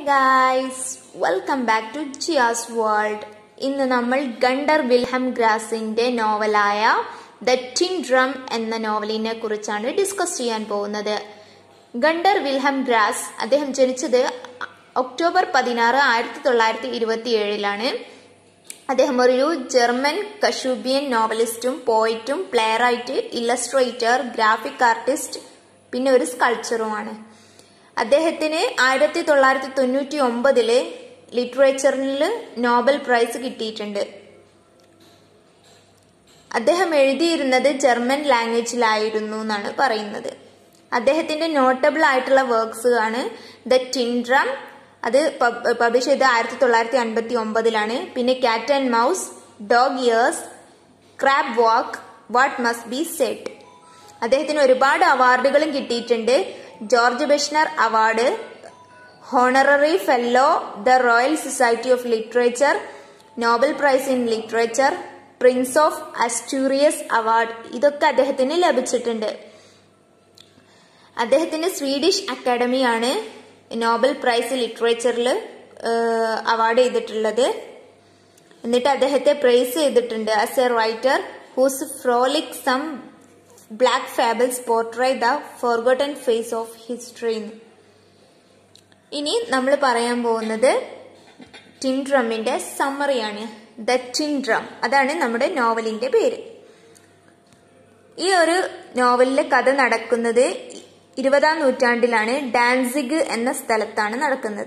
guys welcome back to Jiya's world ഇന്ന് നമ്മൾ Gunter Wilhelm ഗ്രാസിന്റെ നോവലായ ദ ടിൻ ഡ്രം എന്ന നോവലിനെ കുറിച്ചാണ് ഡിസ്കസ് ചെയ്യാൻ പോകുന്നത് ഗണ്ടർ വിൽഹം ഗ്രാസ് അദ്ദേഹം ജനിച്ചത് ഒക്ടോബർ പതിനാറ് ആയിരത്തി തൊള്ളായിരത്തി ഇരുപത്തി ഏഴിലാണ് അദ്ദേഹം ഒരു ജർമ്മൻ കഷൂബിയൻ നോവലിസ്റ്റും പോയിറ്റും പ്ലെയറായിട്ട് ഇല്ലസ്ട്രേറ്റർ ഗ്രാഫിക് ആർട്ടിസ്റ്റ് പിന്നെ ഒരു സ്കൾച്ചറുമാണ് അദ്ദേഹത്തിന് ആയിരത്തി തൊള്ളായിരത്തി തൊണ്ണൂറ്റി ഒമ്പതില് ലിറ്ററേച്ചറിൽ നോബൽ പ്രൈസ് കിട്ടിയിട്ടുണ്ട് അദ്ദേഹം എഴുതിയിരുന്നത് ജർമ്മൻ ലാംഗ്വേജിലായിരുന്നു എന്നാണ് പറയുന്നത് അദ്ദേഹത്തിന്റെ നോട്ടബിൾ ആയിട്ടുള്ള വർക്ക്സ് ആണ് ദ ടിൻഡ്രം അത് പബ്ലിഷ് ചെയ്ത് ആയിരത്തി തൊള്ളായിരത്തി അൻപത്തി ഒമ്പതിലാണ് പിന്നെ cat and mouse dog years crab walk what must be said അദ്ദേഹത്തിന് ഒരുപാട് അവാർഡുകളും കിട്ടിയിട്ടുണ്ട് George Buchner award honorary fellow the Royal Society of Literature Nobel Prize in literature Prince of Asturias award ഇതൊക്കെ അദ്ദേഹത്തിന് ലഭിച്ചിട്ടുണ്ട് അദ്ദേഹത്തിന് സ്വീഡിഷ് അക്കാഡമിയാണ് നോബൽ പ്രൈസ് ലിറ്ററേച്ചറിൽ അവാർഡ് ചെയ്തിട്ടുള്ളത് എന്നിട്ട് അദ്ദേഹത്തെ പ്രൈസ് ചെയ്തിട്ടുണ്ട് as a writer whose frolicsome black fables portray the forgotten face of history ഇനി നമ്മൾ പറയാൻ പോകുന്നത് ടിൻഡ്രമിന്റെ സമ്മറിയാണ് ദ ടിൻഡ്രം അതാണ് നമ്മുടെ നോവലിന്റെ പേര് ഈ ഒരു നോവലിലെ കഥ നടക്കുന്നത് ഇരുപതാം നൂറ്റാണ്ടിലാണ് ഡാൻസിഗ് എന്ന സ്ഥലത്താണ് നടക്കുന്നത്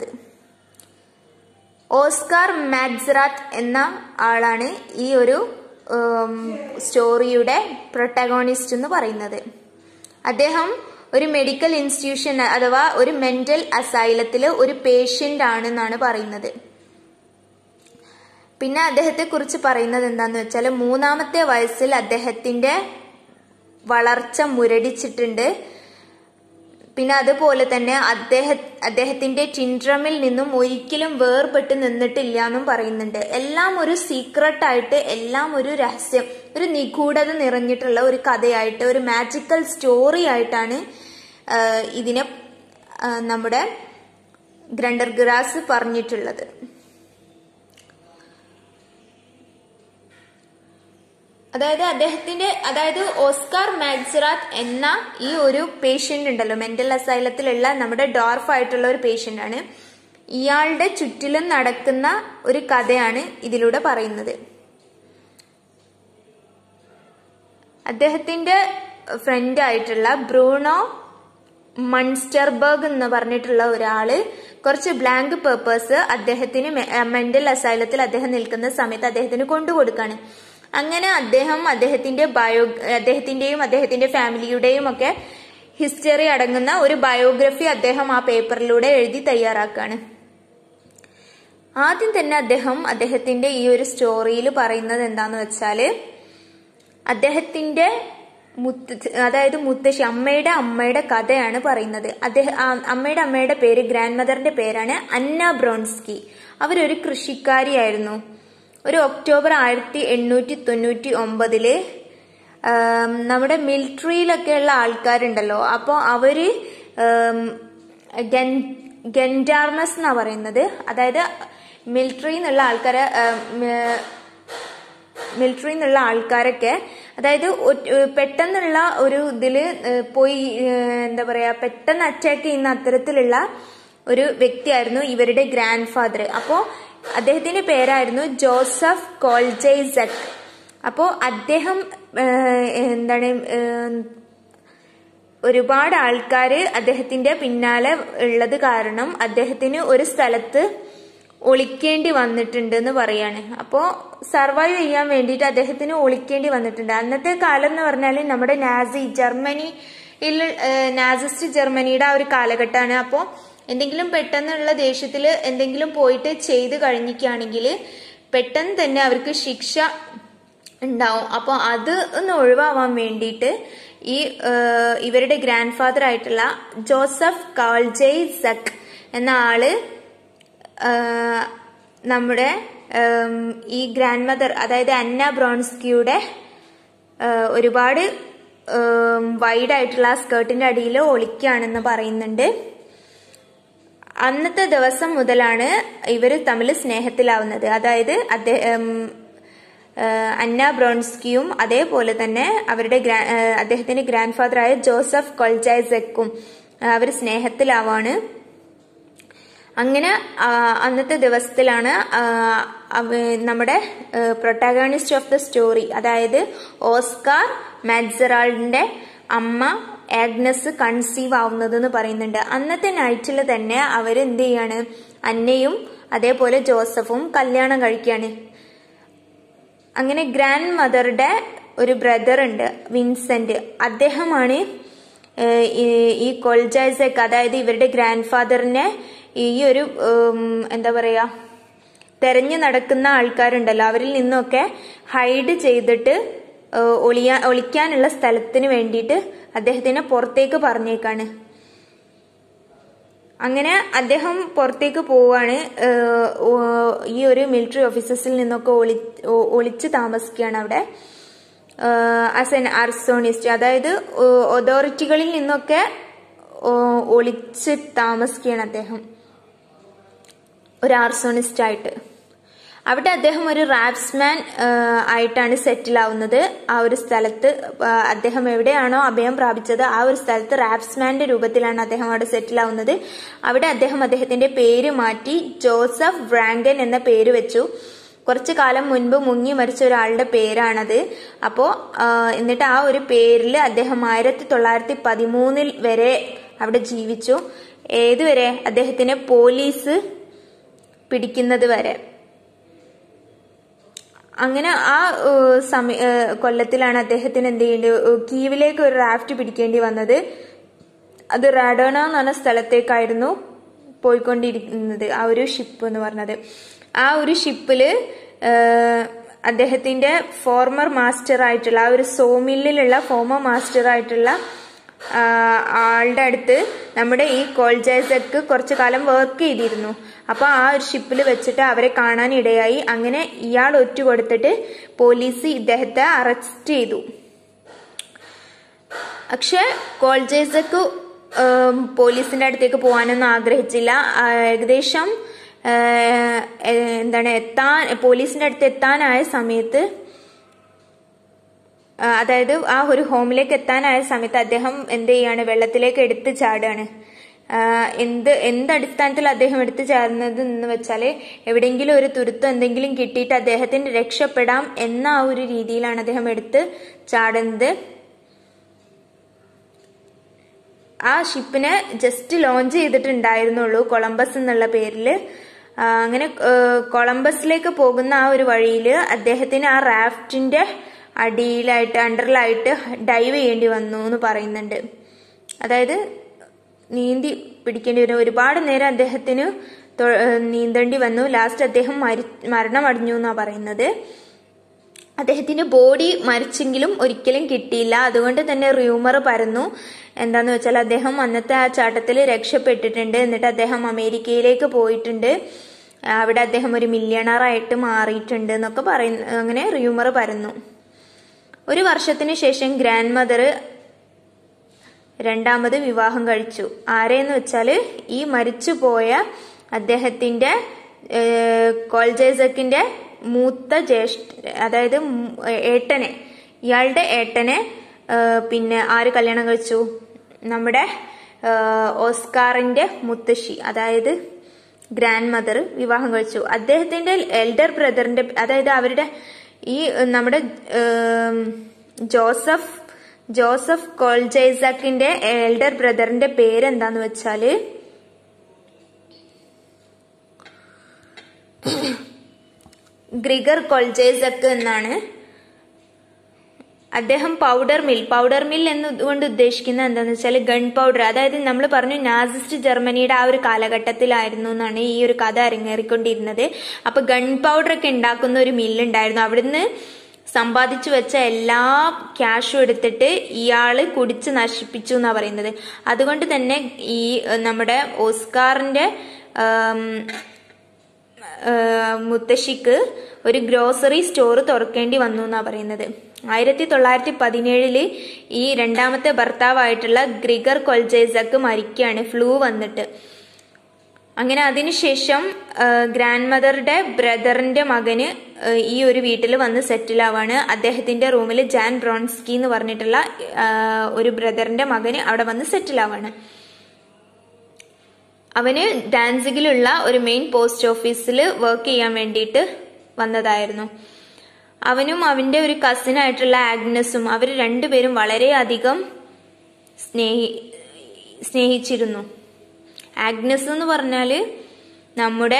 ഓസ്കാർ മാഗ്സറാത്ത് എന്ന ആളാണ് ഈ ഒരു സ്റ്റോറിയുടെ പ്രൊട്ടഗോണിസ്റ്റ് എന്ന് പറയുന്നത് അദ്ദേഹം ഒരു മെഡിക്കൽ ഇൻസ്റ്റിറ്റ്യൂഷൻ അഥവാ ഒരു മെന്റൽ അസൈലത്തിൽ ഒരു പേഷ്യന്റ് ആണെന്നാണ് പറയുന്നത് പിന്നെ അദ്ദേഹത്തെ കുറിച്ച് പറയുന്നത് എന്താന്ന് വെച്ചാൽ മൂന്നാമത്തെ വയസ്സിൽ അദ്ദേഹത്തിന്റെ വളർച്ച മുരടിച്ചിട്ടുണ്ട് പിന്നെ അതുപോലെ തന്നെ അദ്ദേഹ അദ്ദേഹത്തിന്റെ ടിൻഡ്രമിൽ നിന്നും ഒരിക്കലും വേർപെട്ട് നിന്നിട്ടില്ല എന്നും പറയുന്നുണ്ട് എല്ലാം ഒരു സീക്രട്ട് ആയിട്ട് എല്ലാം ഒരു രഹസ്യം ഒരു നിഗൂഢത നിറഞ്ഞിട്ടുള്ള ഒരു കഥയായിട്ട് ഒരു മാജിക്കൽ സ്റ്റോറി ആയിട്ടാണ് ഇതിനെ നമ്മുടെ ഗ്രണ്ടർ ഗ്രാസ് പറഞ്ഞിട്ടുള്ളത് അതായത് അദ്ദേഹത്തിന്റെ അതായത് ഓസ്കാർ മാഗ്സറാത്ത് എന്ന ഈ ഒരു പേഷ്യന്റ് ഉണ്ടല്ലോ മെന്റൽ അസൈലത്തിലുള്ള നമ്മുടെ ഡോർഫ് ആയിട്ടുള്ള ഒരു പേഷ്യന്റ് ആണ് ഇയാളുടെ ചുറ്റിലും നടക്കുന്ന ഒരു കഥയാണ് ഇതിലൂടെ പറയുന്നത് അദ്ദേഹത്തിന്റെ ഫ്രണ്ട് ആയിട്ടുള്ള ബ്രൂണോ മൺസ്റ്റർബർഗ് എന്ന് പറഞ്ഞിട്ടുള്ള ഒരാള് കുറച്ച് ബ്ലാങ്ക് പേപ്പേഴ്സ് അദ്ദേഹത്തിന് മെന്റൽ അസൈലത്തിൽ അദ്ദേഹം നിൽക്കുന്ന സമയത്ത് അദ്ദേഹത്തിന് കൊണ്ടുകൊടുക്കാണ് അങ്ങനെ അദ്ദേഹം അദ്ദേഹത്തിന്റെ ബയോ അദ്ദേഹത്തിന്റെയും അദ്ദേഹത്തിന്റെ ഫാമിലിയുടെയും ഒക്കെ ഹിസ്റ്ററി അടങ്ങുന്ന ഒരു ബയോഗ്രഫി അദ്ദേഹം ആ പേപ്പറിലൂടെ എഴുതി തയ്യാറാക്കാണ് ആദ്യം തന്നെ അദ്ദേഹം അദ്ദേഹത്തിന്റെ ഈ ഒരു സ്റ്റോറിയിൽ പറയുന്നത് എന്താന്ന് വെച്ചാല് അദ്ദേഹത്തിന്റെ മുത്ത അതായത് മുത്തശ്ശി അമ്മയുടെ അമ്മയുടെ കഥയാണ് പറയുന്നത് അദ്ദേഹം അമ്മയുടെ അമ്മയുടെ പേര് ഗ്രാൻഡ് മദറിന്റെ പേരാണ് അന്ന ബ്രോൺസ്കി അവരൊരു കൃഷിക്കാരിയായിരുന്നു ഒരു ഒക്ടോബർ ആയിരത്തി എണ്ണൂറ്റി തൊണ്ണൂറ്റി ഒമ്പതില് നമ്മുടെ മിലിറ്ററിയിലൊക്കെ ഉള്ള ആൾക്കാരുണ്ടല്ലോ അപ്പോൾ അവര് ഗൻഡാർമസ് എന്നാ പറയുന്നത് അതായത് മിലിറ്ററി എന്നുള്ള ആൾക്കാരെ മിലിറ്ററി എന്നുള്ള ആൾക്കാരൊക്കെ അതായത് പെട്ടെന്നുള്ള ഒരു ഇതില് പോയി എന്താ പറയാ പെട്ടെന്ന് അറ്റാക്ക് ചെയ്യുന്ന അത്തരത്തിലുള്ള ഒരു വ്യക്തിയായിരുന്നു ഇവരുടെ ഗ്രാൻഡ് ഫാദർ അപ്പോ അദ്ദേഹത്തിന്റെ പേരായിരുന്നു ജോസഫ് കോൾജൈസക് അപ്പോ അദ്ദേഹം എന്താണ് ഒരുപാട് ആൾക്കാര് അദ്ദേഹത്തിന്റെ പിന്നാലെ ഉള്ളത് കാരണം അദ്ദേഹത്തിന് ഒരു സ്ഥലത്ത് ഒളിക്കേണ്ടി വന്നിട്ടുണ്ട് എന്ന് പറയാണ് അപ്പോ സർവൈവ് ചെയ്യാൻ വേണ്ടിയിട്ട് അദ്ദേഹത്തിന് ഒളിക്കേണ്ടി വന്നിട്ടുണ്ട് അന്നത്തെ കാലം എന്ന് പറഞ്ഞാൽ നമ്മുടെ നാസി ജർമ്മനിയിൽ നാസിസ്റ്റ് ജർമ്മനിയുടെ ആ ഒരു കാലഘട്ടമാണ് അപ്പോൾ എന്തെങ്കിലും പെട്ടെന്നുള്ള ദേഷ്യത്തിൽ എന്തെങ്കിലും പോയിട്ട് ചെയ്ത് കഴിഞ്ഞിക്കുകയാണെങ്കിൽ പെട്ടെന്ന് തന്നെ അവർക്ക് ശിക്ഷ ഉണ്ടാവും അപ്പോൾ അത് ഒന്ന് ഒഴിവാവാൻ വേണ്ടിയിട്ട് ഈ ഇവരുടെ ഗ്രാൻഡ് ഫാദർ ആയിട്ടുള്ള ജോസഫ് കാൾജയ് സക് എന്ന ആള് നമ്മുടെ ഈ ഗ്രാൻഡ് മദർ അതായത് അന്ന ബ്രോൺസ്കിയുടെ ഒരുപാട് വൈഡ് ആയിട്ടുള്ള സ്കേർട്ടിന്റെ അടിയിൽ ഒളിക്കുകയാണെന്ന് പറയുന്നുണ്ട് അന്നത്തെ ദിവസം മുതലാണ് ഇവർ തമ്മിൽ സ്നേഹത്തിലാവുന്നത് അതായത് അദ്ദേഹം അന്ന ബ്രോൺസ്കിയും അതേപോലെ തന്നെ അവരുടെ ഗ്രാ- ഏഹ് അദ്ദേഹത്തിന്റെ ഗ്രാൻഡ് ഫാദറായ ജോസഫ് കൊൾജൈസക്കും അവർ സ്നേഹത്തിലാവാണ് അങ്ങനെ ആ, അന്നത്തെ ദിവസത്തിലാണ് ആ, അവ- നമ്മുടെ പ്രൊട്ടാഗണിസ്റ്റ് ഓഫ് ദ സ്റ്റോറി അതായത് ഓസ്കാർ മാറ്റ്സറാൾഡിന്റെ അമ്മ ആഗ്നസ് കൺസീവ് ആവുന്നത് എന്ന് പറയുന്നുണ്ട് അന്നത്തെ നൈറ്റിൽ തന്നെ അവർ എന്ത് ചെയ്യാണ് അന്നയും അതേപോലെ ജോസഫും കല്യാണം കഴിക്കുകയാണ് അങ്ങനെ ഗ്രാൻഡ് മദറുടെ ഒരു ബ്രദർ ഉണ്ട് വിൻസെന്റ് അദ്ദേഹമാണ് ഏഹ്, ഈ- ഈ കൊൾജൈസക്ക് അതായത് ഇവരുടെ ഗ്രാൻഡ് ഫാദറിനെ ഈ ഒരു ഉം, എന്താ പറയാ തെരഞ്ഞു നടക്കുന്ന ആൾക്കാരുണ്ടല്ലോ അവരിൽ നിന്നൊക്കെ ഹൈഡ് ചെയ്തിട്ട് ഏഹ്, ഒളിയാ ഒളിക്കാനുള്ള സ്ഥലത്തിന് വേണ്ടിയിട്ട് അദ്ദേഹത്തിനെ പുറത്തേക്ക് പറഞ്ഞേക്കാണ് അങ്ങനെ അദ്ദേഹം പുറത്തേക്ക് പോവാണ് ഏഹ്, ഓ- ഈ ഒരു മിലിറ്ററി ഓഫീസേഴ്സിൽ നിന്നൊക്കെ ഒളി ഒ- ഒളിച്ച് താമസിക്കുകയാണ് അവിടെ ആസ് എൻ ആർസോണിസ്റ്റ് അതായത് അതോറിറ്റികളിൽ നിന്നൊക്കെ ഓ- ഒളിച്ച് താമസിക്കുകയാണ് അദ്ദേഹം ഒരു ആർസോണിസ്റ്റ് ആയിട്ട് അവിടെ അദ്ദേഹം ഒരു റാപ്സ്മാൻ ആയിട്ടാണ് സെറ്റിൽ ആവുന്നത് ആ ഒരു സ്ഥലത്ത് ആ, അദ്ദേഹം എവിടെയാണോ അഭയം പ്രാപിച്ചത് ആ ഒരു സ്ഥലത്ത് റാപ്സ്മാന്റെ രൂപത്തിലാണ് അദ്ദേഹം അവിടെ സെറ്റിൽ ആവുന്നത് അവിടെ അദ്ദേഹം അദ്ദേഹത്തിന്റെ പേര് മാറ്റി ജോസഫ് വ്രാങ്കൻ എന്ന പേര് വെച്ചു കുറച്ചു കാലം മുൻപ് മുങ്ങി മരിച്ച ഒരാളുടെ പേരാണത് അപ്പോ ആ, എന്നിട്ട് ആ ഒരു പേരിൽ അദ്ദേഹം ആയിരത്തി തൊള്ളായിരത്തി പതിമൂന്നിൽ വരെ അവിടെ ജീവിച്ചു ഏതുവരെ അദ്ദേഹത്തിനെ പോലീസ് പിടിക്കുന്നത് വരെ അങ്ങനെ ആ ഏഹ്, സമയ ഏഹ്, കൊല്ലത്തിലാണ് അദ്ദേഹത്തിന് എന്ത് ചെയ്യേണ്ടി ഏഹ്, കീവിലേക്ക് ഒരു റാഫ്റ്റ് പിടിക്കേണ്ടി വന്നത് അത് റാഡോണ എന്ന് പറഞ്ഞ സ്ഥലത്തേക്കായിരുന്നു പോയിക്കൊണ്ടിരിക്കുന്നത് ആ ഒരു ഷിപ്പ് എന്ന് പറഞ്ഞത് ആ ഒരു ഷിപ്പില് ഏഹ്, അദ്ദേഹത്തിന്റെ ഫോർമർ മാസ്റ്റർ ആയിട്ടുള്ള ആ ഒരു സോമില്ലിലുള്ള ഫോമർ മാസ്റ്റർ ആയിട്ടുള്ള ആ, ആളുടെ അടുത്ത് നമ്മുടെ ഈ കോൾജൈസക്ക് കുറച്ചു കാലം വർക്ക് ചെയ്തിരുന്നു അപ്പൊ ആ ഒരു ഷിപ്പിൽ വെച്ചിട്ട് അവരെ കാണാൻ ഇടയായി അങ്ങനെ ഇയാൾ ഒറ്റ കൊടുത്തിട്ട് പോലീസ് ഇദ്ദേഹത്തെ അറസ്റ്റ് ചെയ്തു പക്ഷെ കോൾജേസക്ക് പോലീസിന്റെ അടുത്തേക്ക് പോകാനൊന്നും ആഗ്രഹിച്ചില്ല ആ, ഏകദേശം ആ, എ- എന്താണ് എത്താൻ പോലീസിന്റെ അടുത്ത് എത്താനായ സമയത്ത് ആ, അതായത് ആ ഒരു ഹോമിലേക്ക് എത്താനായ സമയത്ത് അദ്ദേഹം എന്ത് ചെയ്യാണ് വെള്ളത്തിലേക്ക് എടുത്ത് ചാടുകയാണ് ആ, എന്ത് എന്ത് അടിസ്ഥാനത്തിൽ അദ്ദേഹം എടുത്തു ചാടുന്നത് എന്ന് വെച്ചാല് എവിടെയെങ്കിലും ഒരു തുരുത്തം എന്തെങ്കിലും കിട്ടിയിട്ട് അദ്ദേഹത്തിന് രക്ഷപ്പെടാം എന്ന ആ ഒരു രീതിയിലാണ് അദ്ദേഹം എടുത്ത് ചാടുന്നത് ആ ഷിപ്പിനെ ജസ്റ്റ് ലോഞ്ച് ചെയ്തിട്ടുണ്ടായിരുന്നുള്ളൂ കൊളംബസ് എന്നുള്ള പേരിൽ അങ്ങനെ ആ, കൊളംബസിലേക്ക് പോകുന്ന ആ ഒരു വഴിയിൽ അദ്ദേഹത്തിന് ആ റാഫ്റ്റിന്റെ അടിയിലായിട്ട് അണ്ടറിലായിട്ട് ഡൈവ് ചെയ്യേണ്ടി വന്നു എന്ന് പറയുന്നുണ്ട് അതായത് നീന്തി പിടിക്കേണ്ടി വരും ഒരുപാട് നേരം അദ്ദേഹത്തിന് തൊ- ഏഹ് നീന്തേണ്ടി വന്നു ലാസ്റ്റ് അദ്ദേഹം മരി മരണമടഞ്ഞു എന്നാണ് പറയുന്നത് അദ്ദേഹത്തിന്റെ ബോഡി മരിച്ചെങ്കിലും ഒരിക്കലും കിട്ടിയില്ല അതുകൊണ്ട് തന്നെ റൂമർ പരന്നു എന്താന്ന് വെച്ചാൽ അദ്ദേഹം അന്നത്തെ ആ ചാട്ടത്തിൽ രക്ഷപ്പെട്ടിട്ടുണ്ട് എന്നിട്ട് അദ്ദേഹം അമേരിക്കയിലേക്ക് പോയിട്ടുണ്ട് അവിടെ അദ്ദേഹം ഒരു മില്യണർ ആയിട്ട് മാറിയിട്ടുണ്ട് എന്നൊക്കെ പറയുന്നു അങ്ങനെ റൂമർ പരന്നു ഒരു വർഷത്തിന് ശേഷം ഗ്രാൻഡ് മദർ രണ്ടാമത് വിവാഹം കഴിച്ചു ആരെന്ന് വെച്ചാല് ഈ മരിച്ചുപോയ അദ്ദേഹത്തിന്റെ കോൾജേസക്കിന്റെ മൂത്ത ജ്യേഷ്ഠ അതായത് മൂ- ഏട്ടനെ ഇയാളുടെ ഏട്ടനെ ഏ, പിന്നെ ആര് കല്യാണം കഴിച്ചു നമ്മുടെ ഏ, ഓസ്കാറിന്റെ മുത്തശ്ശി അതായത് ഗ്രാൻഡ് മദർ വിവാഹം കഴിച്ചു അദ്ദേഹത്തിന്റെ എൽഡർ ബ്രദറിന്റെ അതായത് അവരുടെ ഈ നമ്മുടെ ഏം, ജോസഫ് ജോസഫ് കോൾജൈസക്കിന്റെ എൽഡർ ബ്രദറിന്റെ പേരെന്താന്ന് വെച്ചാല് ഗ്രിഗർ കൊൾജേസക്ക് എന്നാണ് അദ്ദേഹം പൗഡർ മിൽ പൗഡർ മിൽ എന്നുകൊണ്ട് ഉദ്ദേശിക്കുന്നത് എന്താന്ന് വെച്ചാൽ ഗൺ പൗഡർ അതായത് നമ്മൾ പറഞ്ഞു നാസിസ്റ്റ് ജർമ്മനിയുടെ ആ ഒരു കാലഘട്ടത്തിലായിരുന്നു എന്നാണ് ഈ ഒരു കഥ അരങ്ങേറിക്കൊണ്ടിരുന്നത് അപ്പൊ ഗൺ പൗഡർ ഒക്കെ ഉണ്ടാക്കുന്ന ഒരു മില്ലുണ്ടായിരുന്നു അവിടുന്ന് സമ്പാദിച്ചു വെച്ച എല്ലാ ക്യാഷും എടുത്തിട്ട് ഇയാള് കുടിച്ച് നശിപ്പിച്ചു എന്നാ പറയുന്നത് അതുകൊണ്ട് തന്നെ ഈ ഏഹ്, നമ്മുടെ ഓസ്കാറിന്റെ ആം, ഏഹ് മുത്തശ്ശിക്ക് ഒരു ഗ്രോസറി സ്റ്റോർ തുറക്കേണ്ടി വന്നു എന്നാ പറയുന്നത് ആയിരത്തി തൊള്ളായിരത്തി പതിനേഴില് ഈ രണ്ടാമത്തെ ഭർത്താവായിട്ടുള്ള ഗ്രിഗർ കൊൽജേസക്ക് മരിക്കുകയാണ് ഫ്ലൂ വന്നിട്ട് അങ്ങനെ അതിനുശേഷം ഗ്രാൻഡ് മദറുടെ ബ്രദറിന്റെ മകന് ആ, ഈ ഒരു വീട്ടിൽ വന്ന് സെറ്റിൽ ആവാണ് അദ്ദേഹത്തിന്റെ റൂമിൽ ജാൻ ബ്രോൺസ്കി എന്ന് പറഞ്ഞിട്ടുള്ള ആ, ഒരു ബ്രദറിന്റെ മകന് അവിടെ വന്ന് സെറ്റിൽ ആവാണ് അവന് ഡാൻസിഗിലുള്ള ഒരു മെയിൻ പോസ്റ്റ് ഓഫീസിൽ വർക്ക് ചെയ്യാൻ വേണ്ടിയിട്ട് വന്നതായിരുന്നു അവനും അവന്റെ ഒരു കസിനായിട്ടുള്ള ആഗ്നസും അവർ രണ്ടുപേരും വളരെയധികം സ്നേഹി സ്നേഹിച്ചിരുന്നു ആഗ്നസ് എന്ന് പറഞ്ഞാല് നമ്മുടെ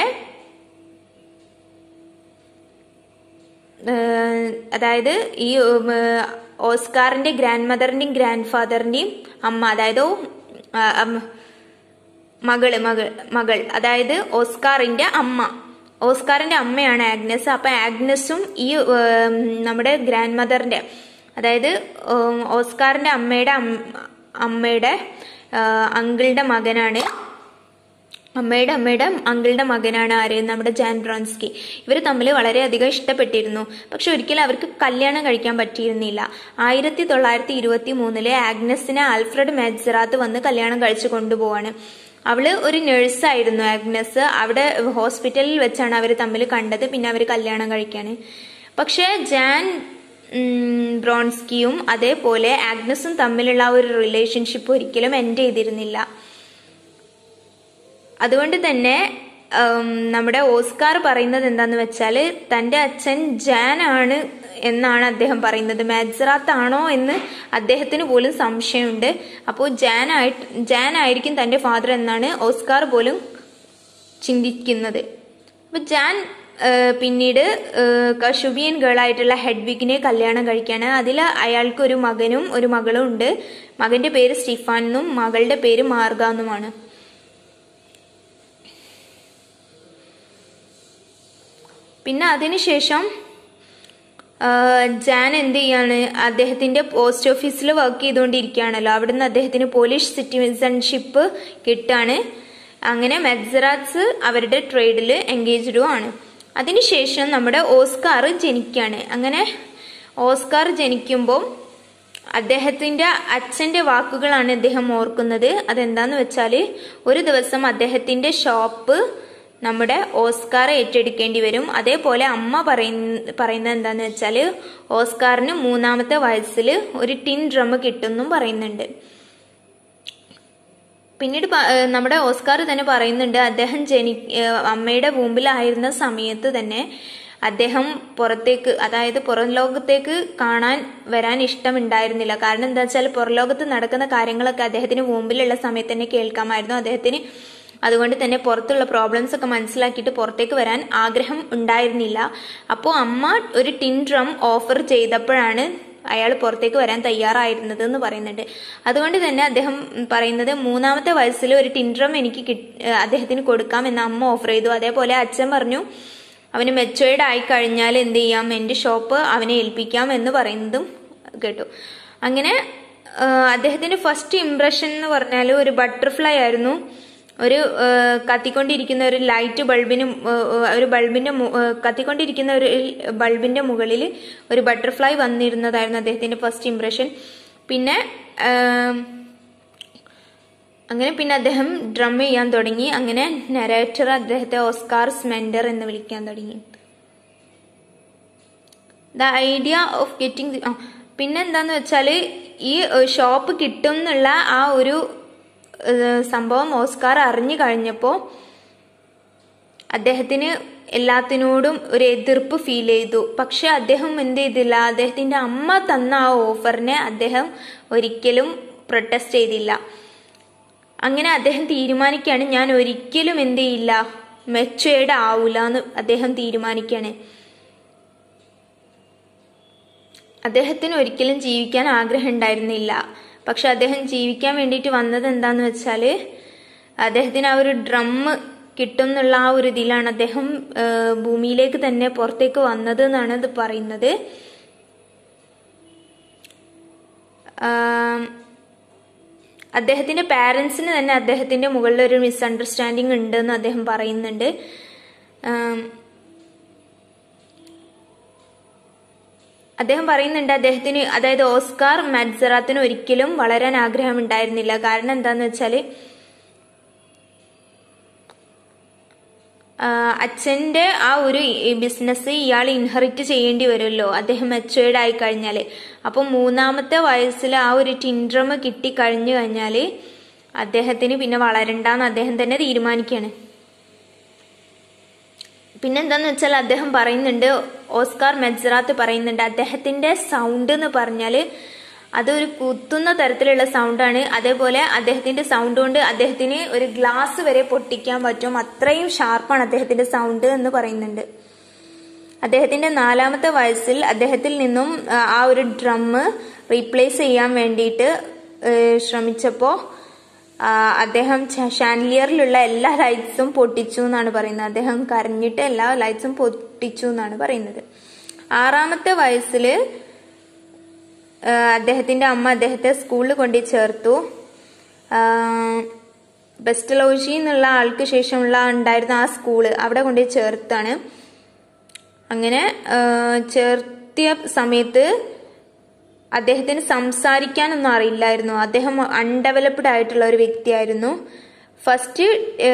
ഏഹ്, അതായത് ഈ ഉം, ഏഹ്, ഓസ്കാറിന്റെ ഗ്രാൻഡ് മദറിന്റെയും ഗ്രാൻഡ് ഫാദറിന്റെയും അമ്മ അതായത് ആ, അം- മകള് മകൾ മകൾ അതായത് ഓസ്കാറിന്റെ അമ്മ ഓസ്കാറിന്റെ അമ്മയാണ് ആഗ്നസ് അപ്പൊ ആഗ്നസും ഈ ഉം, നമ്മുടെ ഗ്രാൻഡ് മദറിന്റെ അതായത് ഉം, ഓസ്കാറിന്റെ അമ്മയുടെ അം- അമ്മയുടെ ആ, അങ്കിളുടെ മകനാണ് അമ്മയുടെ അമ്മയുടെ അങ്കിളുടെ മകനാണ് ആര് നമ്മുടെ ജാൻ ബ്രോൺസ്കി ഇവർ തമ്മിൽ വളരെയധികം ഇഷ്ടപ്പെട്ടിരുന്നു പക്ഷെ ഒരിക്കലും അവർക്ക് കല്യാണം കഴിക്കാൻ പറ്റിയിരുന്നില്ല ആയിരത്തി തൊള്ളായിരത്തി ഇരുപത്തി മൂന്നിലെ ആഗ്നസിനെ ആൽഫ്രഡ് മെഡ്സറാത്ത് വന്ന് കല്യാണം കഴിച്ചു കൊണ്ടുപോവാണ് അവള് ഒരു നഴ്സായിരുന്നു ആഗ്നസ് അവിടെ ഹോസ്പിറ്റലിൽ വെച്ചാണ് അവർ തമ്മിൽ കണ്ടത് പിന്നെ അവർ കല്യാണം കഴിക്കാണ് പക്ഷെ ജാൻ ഉം, ബ്രോൺസ്കിയും അതേപോലെ ആഗ്നസും തമ്മിലുള്ള ആ ഒരു റിലേഷൻഷിപ്പ് ഒരിക്കലും എൻഡ് ചെയ്തിരുന്നില്ല അതുകൊണ്ട് തന്നെ ഉം, നമ്മുടെ ഓസ്കാർ പറയുന്നത് എന്താന്ന് വെച്ചാൽ തന്റെ അച്ഛൻ ജാൻ ആണ് എന്നാണ് അദ്ദേഹം പറയുന്നത് മാറ്റ്സറാത്ത് ആണോ എന്ന് അദ്ദേഹത്തിന് പോലും സംശയമുണ്ട് അപ്പോൾ ജാൻ ആയിട്ട് ജാൻ ആയിരിക്കും തന്റെ ഫാദർ എന്നാണ് ഓസ്കാർ പോലും ചിന്തിക്കുന്നത് അപ്പൊ ജാൻ ആ, പിന്നീട് കഷുബിയൻ ഗേൾ ആയിട്ടുള്ള ഹെഡ്വിഗിനെ കല്യാണം കഴിക്കാണ് അതിൽ അയാൾക്ക് ഒരു മകനും ഒരു മകളും ഉണ്ട് മകന്റെ പേര് സ്റ്റീഫാൻ എന്നും മകളുടെ പേര് മാർഗ എന്നുമാണ് പിന്നെ അതിനുശേഷം ആ, ജാൻ എന്ത് ചെയ്യാണ് അദ്ദേഹത്തിന്റെ പോസ്റ്റ് ഓഫീസിൽ വർക്ക് ചെയ്തുകൊണ്ടിരിക്കുകയാണല്ലോ അവിടുന്ന് അദ്ദേഹത്തിന് പോളിഷ് സിറ്റിസൺഷിപ്പ് കിട്ടാണ് അങ്ങനെ മെഗ്സറാറ്റ്സ് അവരുടെ ട്രേഡിൽ എൻഗേജ്ഡും ആണ് അതിനുശേഷം നമ്മുടെ ഓസ്കാർ ജനിക്കാണ് അങ്ങനെ ഓസ്കാർ ജനിക്കുമ്പോൾ അദ്ദേഹത്തിന്റെ അച്ഛന്റെ വാക്കുകളാണ് അദ്ദേഹം ഓർക്കുന്നത് അതെന്താന്ന് വെച്ചാല് ഒരു ദിവസം അദ്ദേഹത്തിന്റെ ഷോപ്പ് നമ്മുടെ ഓസ്കാർ ഏറ്റെടുക്കേണ്ടി വരും അതേപോലെ അമ്മ പറയുന്ന പറയുന്നത് എന്താന്ന് വെച്ചാല് ഓസ്കാറിന് മൂന്നാമത്തെ വയസ്സിൽ ഒരു ടിൻ ഡ്രം കിട്ടുമെന്നും പറയുന്നുണ്ട് പിന്നീട് പ- ഏഹ് നമ്മുടെ ഓസ്കാർ തന്നെ പറയുന്നുണ്ട് അദ്ദേഹം ജനി ഏഹ് അമ്മയുടെ മുമ്പിലായിരുന്ന സമയത്ത് തന്നെ അദ്ദേഹം പുറത്തേക്ക് അതായത് പുറം ലോകത്തേക്ക് കാണാൻ വരാൻ ഇഷ്ടമുണ്ടായിരുന്നില്ല കാരണം എന്താ വെച്ചാൽ പുറം ലോകത്ത് നടക്കുന്ന കാര്യങ്ങളൊക്കെ അദ്ദേഹത്തിന് മുമ്പിലുള്ള സമയത്ത് തന്നെ കേൾക്കാമായിരുന്നു അദ്ദേഹത്തിന് അതുകൊണ്ട് തന്നെ പുറത്തുള്ള പ്രോബ്ലംസ് ഒക്കെ മനസ്സിലാക്കിയിട്ട് പുറത്തേക്ക് വരാൻ ആഗ്രഹം ഉണ്ടായിരുന്നില്ല അപ്പോൾ അമ്മ ഒരു ടിൻ ഡ്രം ഓഫർ ചെയ്തപ്പോഴാണ് അയാൾ പുറത്തേക്ക് വരാൻ തയ്യാറായിരുന്നത് എന്ന് പറയുന്നുണ്ട് അതുകൊണ്ട് തന്നെ അദ്ദേഹം പറയുന്നത് മൂന്നാമത്തെ വയസ്സിൽ ഒരു ടിൻ ഡ്രം എനിക്ക് കിട്ട്- ഏഹ് അദ്ദേഹത്തിന് കൊടുക്കാം എന്ന് അമ്മ ഓഫർ ചെയ്തു അതേപോലെ അച്ഛൻ പറഞ്ഞു അവന് മെച്ചുവേർഡ് ആയി കഴിഞ്ഞാൽ എന്ത് ചെയ്യാം എൻ്റെ ഷോപ്പ് അവനെ ഏൽപ്പിക്കാം എന്ന് പറയുന്നതും കേട്ടു അങ്ങനെ ആഹ് അദ്ദേഹത്തിന്റെ ഫസ്റ്റ് ഇംപ്രഷൻ എന്ന് പറഞ്ഞാൽ ഒരു ബട്ടർഫ്ലൈ ആയിരുന്നു ഒരു ആഹ് കത്തിക്കൊണ്ടിരിക്കുന്ന ഒരു ലൈറ്റ് ബൾബിന് ഒരു ബൾബിന്റെ മു- ആഹ് കത്തിക്കൊണ്ടിരിക്കുന്ന ഒരു ബൾബിന്റെ മുകളിൽ ഒരു ബട്ടർഫ്ലൈ വന്നിരുന്നതായിരുന്നു അദ്ദേഹത്തിന്റെ ഫസ്റ്റ് ഇംപ്രഷൻ പിന്നെ ആം, അങ്ങനെ പിന്നെ അദ്ദേഹം ഡ്രം ചെയ്യാൻ തുടങ്ങി അങ്ങനെ നരേറ്റർ അദ്ദേഹത്തെ ഓസ്കാർ സ്മെൻഡർ എന്ന് വിളിക്കാൻ തുടങ്ങി ദ ഐഡിയ ഓഫ് ഗെറ്റിംഗ് പിന്നെ എന്താന്ന് വെച്ചാൽ ഈ ഷോപ്പ് കിട്ടും എന്നുള്ള ആ ഒരു ഏഹ്, സംഭവം ഓസ്കാർ അറിഞ്ഞു കഴിഞ്ഞപ്പോൾ അദ്ദേഹത്തിന് എല്ലാത്തിനോടും ഒരു എതിർപ്പ് ഫീൽ ചെയ്തു പക്ഷെ അദ്ദേഹം എന്ത് ചെയ്തില്ല അദ്ദേഹത്തിന്റെ അമ്മ തന്ന ആ ഓഫറിനെ അദ്ദേഹം ഒരിക്കലും പ്രൊട്ടസ്റ്റ് ചെയ്തില്ല അങ്ങനെ അദ്ദേഹം തീരുമാനിക്കുകയാണ് ഞാൻ ഒരിക്കലും എന്ത് ചെയ്യില്ല മെച്ചുവേർഡ് ആവൂല എന്ന് അദ്ദേഹം തീരുമാനിക്കുകയാണ് അദ്ദേഹത്തിന് ഒരിക്കലും ജീവിക്കാൻ ആഗ്രഹം ഉണ്ടായിരുന്നില്ല പക്ഷെ അദ്ദേഹം ജീവിക്കാൻ വേണ്ടിയിട്ട് വന്നത് എന്താന്ന് വെച്ചാല് അദ്ദേഹത്തിന് ആ ഒരു ഡ്രം കിട്ടും എന്നുള്ള ആ ഒരു ഇതിലാണ് അദ്ദേഹം ആ, ഭൂമിയിലേക്ക് തന്നെ പുറത്തേക്ക് വന്നത് എന്നാണ് ഇത് പറയുന്നത് ആം, അദ്ദേഹത്തിന്റെ പാരൻസിന് തന്നെ അദ്ദേഹത്തിന്റെ മുകളിൽ ഒരു മിസ്അണ്ടർസ്റ്റാൻഡിങ് ഉണ്ട് എന്ന് അദ്ദേഹം പറയുന്നുണ്ട് ആം, അദ്ദേഹം പറയുന്നുണ്ട് അദ്ദേഹത്തിന് അതായത് ഓസ്കാർ മത്സറാത്തിന് ഒരിക്കലും വളരാൻ ആഗ്രഹം ഉണ്ടായിരുന്നില്ല കാരണം എന്താന്ന് വെച്ചാല് അച്ഛന്റെ ആ ഒരു ബിസിനസ് ഇയാൾ ഇൻഹെറിറ്റ് ചെയ്യേണ്ടി വരുമല്ലോ അദ്ദേഹം മെച്ചുവേർഡ് ആയി കഴിഞ്ഞാൽ അപ്പം മൂന്നാമത്തെ വയസ്സിൽ ആ ഒരു ടിൻഡ്രം കിട്ടി കഴിഞ്ഞു കഴിഞ്ഞാൽ അദ്ദേഹത്തിന് പിന്നെ വളരണ്ടെന്ന് അദ്ദേഹം തന്നെ തീരുമാനിക്കുകയാണ് പിന്നെന്താന്ന് വെച്ചാൽ അദ്ദേഹം പറയുന്നുണ്ട് ഓസ്കാർ മെജ്റാത്ത് പറയുന്നുണ്ട് അദ്ദേഹത്തിന്റെ സൗണ്ട് എന്ന് പറഞ്ഞാൽ അതൊരു കുത്തുന്ന തരത്തിലുള്ള സൗണ്ടാണ് അതേപോലെ അദ്ദേഹത്തിന്റെ സൗണ്ട് കൊണ്ട് അദ്ദേഹത്തിന് ഒരു ഗ്ലാസ് വരെ പൊട്ടിക്കാൻ പറ്റും അത്രയും ഷാർപ്പാണ് അദ്ദേഹത്തിന്റെ സൗണ്ട് എന്ന് പറയുന്നുണ്ട് അദ്ദേഹത്തിന്റെ നാലാമത്തെ വയസ്സിൽ അദ്ദേഹത്തിൽ നിന്നും ആ ഒരു ഡ്രം റീപ്ലേസ് ചെയ്യാൻ വേണ്ടിയിട്ട് ശ്രമിച്ചപ്പോൾ അദ്ദേഹം ഷാൻലിയറിലുള്ള എല്ലാ ലൈറ്റ്സും പൊട്ടിച്ചു എന്നാണ് പറയുന്നത് അദ്ദേഹം കരഞ്ഞിട്ട് എല്ലാ ലൈറ്റ്സും പൊട്ടിച്ചു എന്നാണ് പറയുന്നത് ആറാമത്തെ വയസ്സിൽ അദ്ദേഹത്തിന്റെ അമ്മ അദ്ദേഹത്തെ സ്കൂളിൽ കൊണ്ടു ചേർത്തു ബെസ്റ്റലോജി എന്നുള്ള ആൾക്ക് ശേഷമുള്ള ഉണ്ടായിരുന്ന ആ സ്കൂള് അവിടെ കൊണ്ടുപോയി ചേർത്താണ് അങ്ങനെ ചേർത്തിയ സമയത്ത് അദ്ദേഹത്തിന് സംസാരിക്കാനൊന്നും അറിയില്ലായിരുന്നു അദ്ദേഹം അൺഡെവലപ്ഡ് ആയിട്ടുള്ള ഒരു വ്യക്തിയായിരുന്നു ഫസ്റ്റ്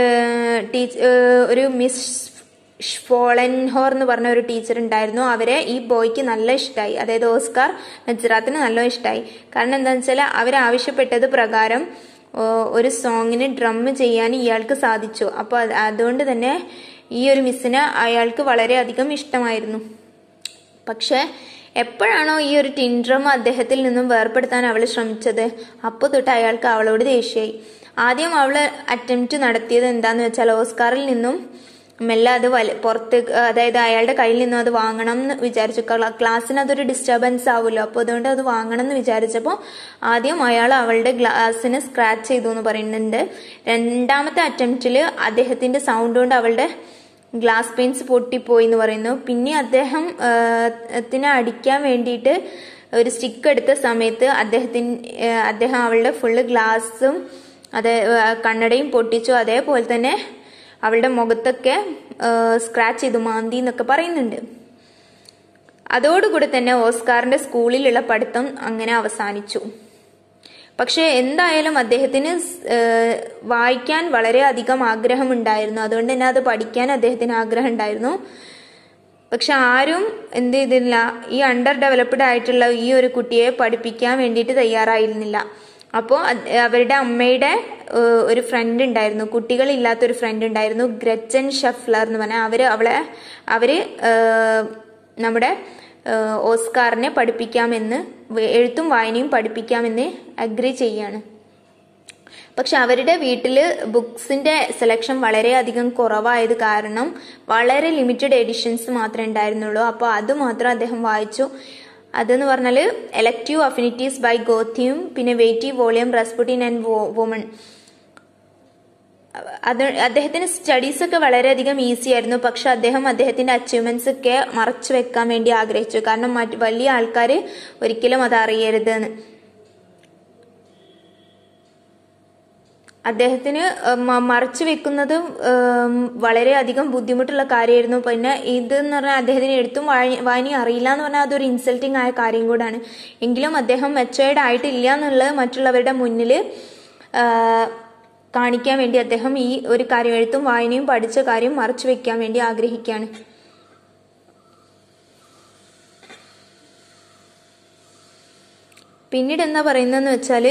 ഒരു മിസ് ഷ്വോളൻഹോർ എന്ന് പറഞ്ഞ ഒരു ടീച്ചർ ഉണ്ടായിരുന്നു അവരെ ഈ ബോയ്ക്ക് നല്ല ഇഷ്ടമായി അതായത് ഓസ്കാർ മെജ്റാത്തിന് നല്ല ഇഷ്ടമായി കാരണം എന്താണെന്ന് വെച്ചാൽ അവരാവശ്യപ്പെട്ടത് പ്രകാരം ഒരു സോങ്ങിന് ഡ്രം ചെയ്യാൻ ഇയാൾക്ക് സാധിച്ചു അപ്പോൾ അതുകൊണ്ട് തന്നെ ഈ ഒരു മിസ്സിന് അയാൾക്ക് വളരെയധികം ഇഷ്ടമായിരുന്നു പക്ഷേ എപ്പോഴാണോ ഈ ഒരു ടിൻഡ്രം അദ്ദേഹത്തിൽ നിന്നും വേർപെടുത്താൻ അവൾ ശ്രമിച്ചത് അപ്പോൾ തൊട്ട് അയാൾക്ക് അവളോട് ദേഷ്യമായി ആദ്യം അവൾ അറ്റംപ്റ്റ് നടത്തിയത് എന്താന്ന് വെച്ചാൽ ഓസ്കാറിൽ നിന്നും മെല്ലെ അത് വല പുറത്ത് അതായത് അയാളുടെ കയ്യിൽ നിന്നും അത് വാങ്ങണം എന്ന് വിചാരിച്ചു ക്ലാസ്സിന് അതൊരു ഡിസ്റ്റർബൻസ് ആവുമല്ലോ അപ്പോൾ അതുകൊണ്ട് അത് വാങ്ങണം എന്ന് വിചാരിച്ചപ്പോൾ ആദ്യം അയാൾ അവളുടെ ഗ്ലാസ്സിന് സ്ക്രാച്ച് ചെയ്തു എന്ന് പറയുന്നുണ്ട് രണ്ടാമത്തെ അറ്റംപ്റ്റിൽ അദ്ദേഹത്തിന്റെ സൗണ്ട് കൊണ്ട് അവളുടെ ഗ്ലാസ് പെയിൻസ് പൊട്ടിപ്പോയി എന്ന് പറയുന്നു പിന്നെ അദ്ദേഹം ത്തിന് അടിക്കാൻ വേണ്ടിയിട്ട് ഒരു സ്റ്റിക്ക് എടുത്ത സമയത്ത് അദ്ദേഹത്തിന് അദ്ദേഹം അവളുടെ ഫുള്ള് ഗ്ലാസും അത് കണ്ണടയും പൊട്ടിച്ചു അതേപോലെ തന്നെ അവളുടെ മുഖത്തൊക്കെ സ്ക്രാച്ച് ചെയ്തു മാന്തി എന്നൊക്കെ പറയുന്നുണ്ട് അതോടുകൂടി തന്നെ ഓസ്കാറിന്റെ സ്കൂളിലുള്ള പഠിത്തം അങ്ങനെ അവസാനിച്ചു പക്ഷെ എന്തായാലും അദ്ദേഹത്തിന് വായിക്കാൻ വളരെയധികം ആഗ്രഹമുണ്ടായിരുന്നു അതുകൊണ്ട് തന്നെ അത് പഠിക്കാൻ അദ്ദേഹത്തിന് ആഗ്രഹം ഉണ്ടായിരുന്നു പക്ഷെ ആരും എന്ത് ചെയ്തില്ല ഈ അണ്ടർ ഡെവലപ്ഡ് ആയിട്ടുള്ള ഈ ഒരു കുട്ടിയെ പഠിപ്പിക്കാൻ വേണ്ടിയിട്ട് തയ്യാറായിരുന്നില്ല അപ്പോൾ അവരുടെ അമ്മയുടെ ഒരു ഫ്രണ്ട് ഉണ്ടായിരുന്നു കുട്ടികളില്ലാത്തൊരു ഫ്രണ്ട് ഉണ്ടായിരുന്നു ഗ്രച്ചൻ ഷഫ്ലർ എന്ന് പറഞ്ഞാൽ അവര് അവളെ അവര് നമ്മുടെ ഓസ്കാറിനെ പഠിപ്പിക്കാമെന്ന് എഴുത്തും വായനയും പഠിപ്പിക്കാമെന്ന് അഗ്രി ചെയ്യാണ് പക്ഷെ അവരുടെ വീട്ടിൽ ബുക്സിന്റെ സെലക്ഷൻ വളരെയധികം കുറവായത് കാരണം വളരെ ലിമിറ്റഡ് എഡിഷൻസ് മാത്രമേ ഉണ്ടായിരുന്നുള്ളൂ അപ്പോൾ അത് മാത്രം അദ്ദേഹം വായിച്ചു അതെന്ന് പറഞ്ഞാൽ എലക്റ്റീവ് അഫിനിറ്റീസ് ബൈ ഗോത്തിയും പിന്നെ വെയിറ്റീവ് വോളിയം റെസ്പുട്ടിൻ ആൻഡ് വുമൺ അത് അദ്ദേഹത്തിന് സ്റ്റഡീസ് ഒക്കെ വളരെയധികം ഈസി ആയിരുന്നു പക്ഷെ അദ്ദേഹം അദ്ദേഹത്തിന്റെ അച്ചീവ്മെന്റ്സ് ഒക്കെ മറച്ചു വെക്കാൻ വേണ്ടി ആഗ്രഹിച്ചു കാരണം മറ്റ് വലിയ ആൾക്കാർ ഒരിക്കലും അത് അറിയരുതെന്ന് അദ്ദേഹത്തിന് മറച്ചു വെക്കുന്നത് വളരെയധികം ബുദ്ധിമുട്ടുള്ള കാര്യമായിരുന്നു പിന്നെ ഇതെന്ന് പറഞ്ഞാൽ അദ്ദേഹത്തിന് എഴുത്തും വായനയും അറിയില്ല എന്ന് പറഞ്ഞാൽ അതൊരു ഇൻസൾട്ടിങ് ആയ കാര്യം കൂടാണ് എങ്കിലും അദ്ദേഹം മെച്ചേർഡ് ആയിട്ടില്ല എന്നുള്ളത് മറ്റുള്ളവരുടെ മുന്നിൽ കാണിക്കാൻ വേണ്ടി അദ്ദേഹം ഈ ഒരു കാര്യം എഴുത്തും വായനയും പഠിച്ച കാര്യം മറച്ചു വെക്കാൻ വേണ്ടി ആഗ്രഹിക്കുകയാണ് പിന്നീട് എന്താ പറയുന്നതെന്ന് വെച്ചാൽ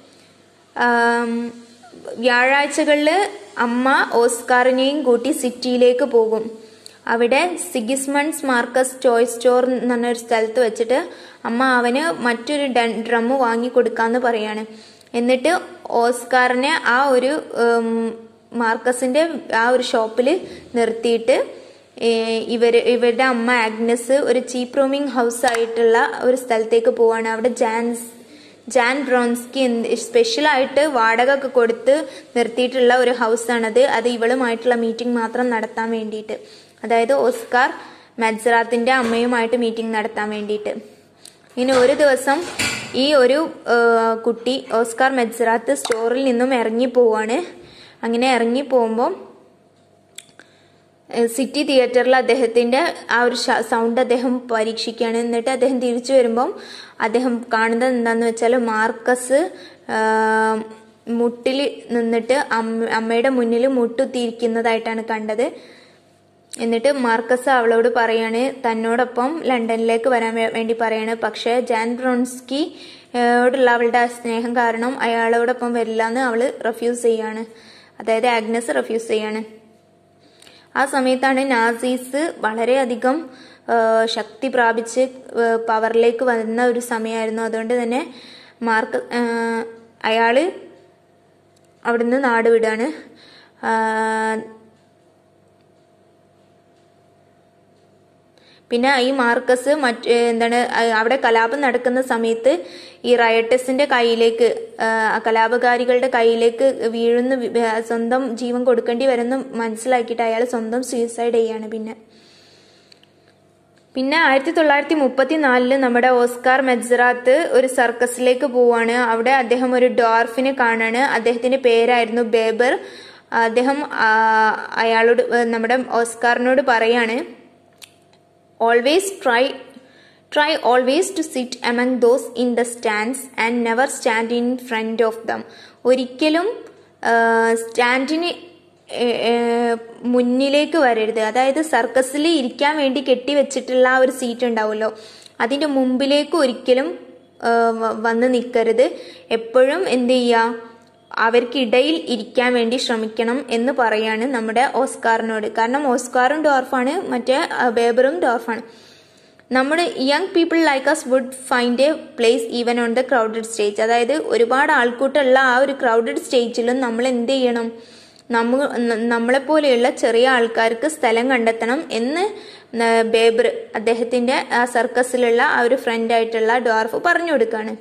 വ്യാഴാഴ്ചകളിൽ അമ്മ ഓസ്കാറിനെയും കൂട്ടി സിറ്റിയിലേക്ക് പോകും അവിടെ സിഗിസ്മൺസ് മാർക്കസ് ടോയ് സ്റ്റോർ എന്ന് പറഞ്ഞൊരു സ്ഥലത്ത് വെച്ചിട്ട് അമ്മ അവന് മറ്റൊരു ഡ്രം വാങ്ങി കൊടുക്കാന്ന് പറയാണ് എന്നിട്ട് ഓസ്കാറിനെ ആ ഒരു മാർക്കസിന്റെ ആ ഒരു ഷോപ്പിൽ നിർത്തിയിട്ട് ഇവർ ഇവരുടെ അമ്മ ആഗ്നസ് ഒരു ചീപ്പ് റൂമിംഗ് ഹൗസ് ആയിട്ടുള്ള ഒരു സ്ഥലത്തേക്ക് പോവാണ് അവിടെ ജാൻസ് ജാൻ ബ്രോൺസ്കി സ്പെഷ്യലായിട്ട് വാടക ഒക്കെ കൊടുത്ത് നിർത്തിയിട്ടുള്ള ഒരു ഹൗസാണത് അത് ഇവളുമായിട്ടുള്ള മീറ്റിംഗ് മാത്രം നടത്താൻ വേണ്ടിയിട്ട് അതായത് ഓസ്കാർ മെജ്റാത്തിന്റെ അമ്മയുമായിട്ട് മീറ്റിംഗ് നടത്താൻ വേണ്ടിയിട്ട് ഇങ്ങനെ ഒരു ദിവസം ഈ ഒരു കുട്ടി ഓസ്കാർ മെജ്റാത്ത് സ്റ്റോറിൽ നിന്നും ഇറങ്ങി പോവാണ് അങ്ങനെ ഇറങ്ങി പോകുമ്പോൾ സിറ്റി തിയേറ്ററിൽ അദ്ദേഹത്തിന്റെ ആ ഒരു സൗണ്ട് അദ്ദേഹം പരീക്ഷിക്കുകയാണ് എന്നിട്ട് അദ്ദേഹം തിരിച്ചു വരുമ്പം അദ്ദേഹം കാണുന്നത് എന്താന്ന് വെച്ചാൽ മാർക്കസ് മുട്ടിൽ നിന്നിട്ട് അമ്മ അമ്മയുടെ മുന്നിൽ മുട്ടുത്തിയിരിക്കുന്നതായിട്ടാണ് കണ്ടത് എന്നിട്ട് മാർക്കസ് അവളോട് പറയാണ് തന്നോടൊപ്പം ലണ്ടനിലേക്ക് വരാൻ വേ- വേണ്ടി പറയാണ് പക്ഷേ ജാൻ ബ്രോൺസ്കി യോടുള്ള അവളുടെ ആ സ്നേഹം കാരണം അയാളോടൊപ്പം വരില്ല എന്ന് അവള് റെഫ്യൂസ് ചെയ്യാണ് അതായത് ആഗ്നസ് റെഫ്യൂസ് ചെയ്യാണ് ആ സമയത്താണ് നാസീസ് വളരെയധികം ആ, ശക്തി പ്രാപിച്ച് ആ, പവറിലേക്ക് വന്ന ഒരു സമയമായിരുന്നു അതുകൊണ്ട് തന്നെ മാർക്ക് ആ, അയാള് അവിടുന്ന് നാട് വിടാണ് ആ, പിന്നെ ഈ മാർക്കസ് മറ്റ് ഏ, എന്താണ് ആ, അവിടെ കലാപം നടക്കുന്ന സമയത്ത് ഈ റയട്ടസിന്റെ കയ്യിലേക്ക് ആ, ആ കലാപകാരികളുടെ കയ്യിലേക്ക് വീഴുന്ന വി- ആ, സ്വന്തം ജീവൻ കൊടുക്കേണ്ടി വരുന്ന മനസ്സിലാക്കിയിട്ട് അയാൾ സ്വന്തം സൂയിസൈഡ് ചെയ്യാണ് പിന്നെ പിന്നെ ആയിരത്തി തൊള്ളായിരത്തി മുപ്പത്തി നാലില് നമ്മുടെ ഓസ്കാർ മെജ്റാത്ത് ഒരു സർക്കസിലേക്ക് പോവാണ് അവിടെ അദ്ദേഹം ഒരു ഡോർഫിനെ കാണാണ് അദ്ദേഹത്തിന്റെ പേരായിരുന്നു ബേബർ അദ്ദേഹം ആ, അയാളോട് ഏ, നമ്മുടെ ഓസ്കാറിനോട് പറയാണ് always try try always to sit among those in the stands and never stand in front of them ഒരിക്കലും സ്റ്റാൻഡിന് മുന്നിലേക്ക് വരരുത് അതായത് സർക്കസിൽ ഇരിക്കാൻ വേണ്ടി കെട്ടിവെച്ചിട്ടുള്ള ആ ഒരു സീറ്റ് ഉണ്ടാവുമല്ലോ അതിന്റെ മുമ്പിലേക്ക് ഒരിക്കലും ആ, വ- വന്ന് നിൽക്കരുത് എപ്പോഴും എന്ത് ചെയ്യുക അവർക്കിടയിൽ ഇരിക്കാൻ വേണ്ടി ശ്രമിക്കണം എന്ന് പറയാണ് നമ്മുടെ ഓസ്കാറിനോട് കാരണം ഓസ്കാറും ഡോർഫാണ് മറ്റേ ആ, ബേബറും ഡോർഫാണ് നമ്മുടെ young people like us would find a place even on the crowded stage അതായത് ഒരുപാട് ആൾക്കൂട്ടമുള്ള ആ ഒരു ക്രൗഡഡ് സ്റ്റേജിലും നമ്മൾ എന്ത് ചെയ്യണം നമ്മ നമ്മളെപ്പോലെയുള്ള ചെറിയ ആൾക്കാർക്ക് സ്ഥലം കണ്ടെത്തണം എന്ന് ന- ബേബർ അദ്ദേഹത്തിന്റെ ആ സർക്കസിലുള്ള ആ ഒരു ഫ്രണ്ടായിട്ടുള്ള ഡോർഫ് പറഞ്ഞു കൊടുക്കാണ്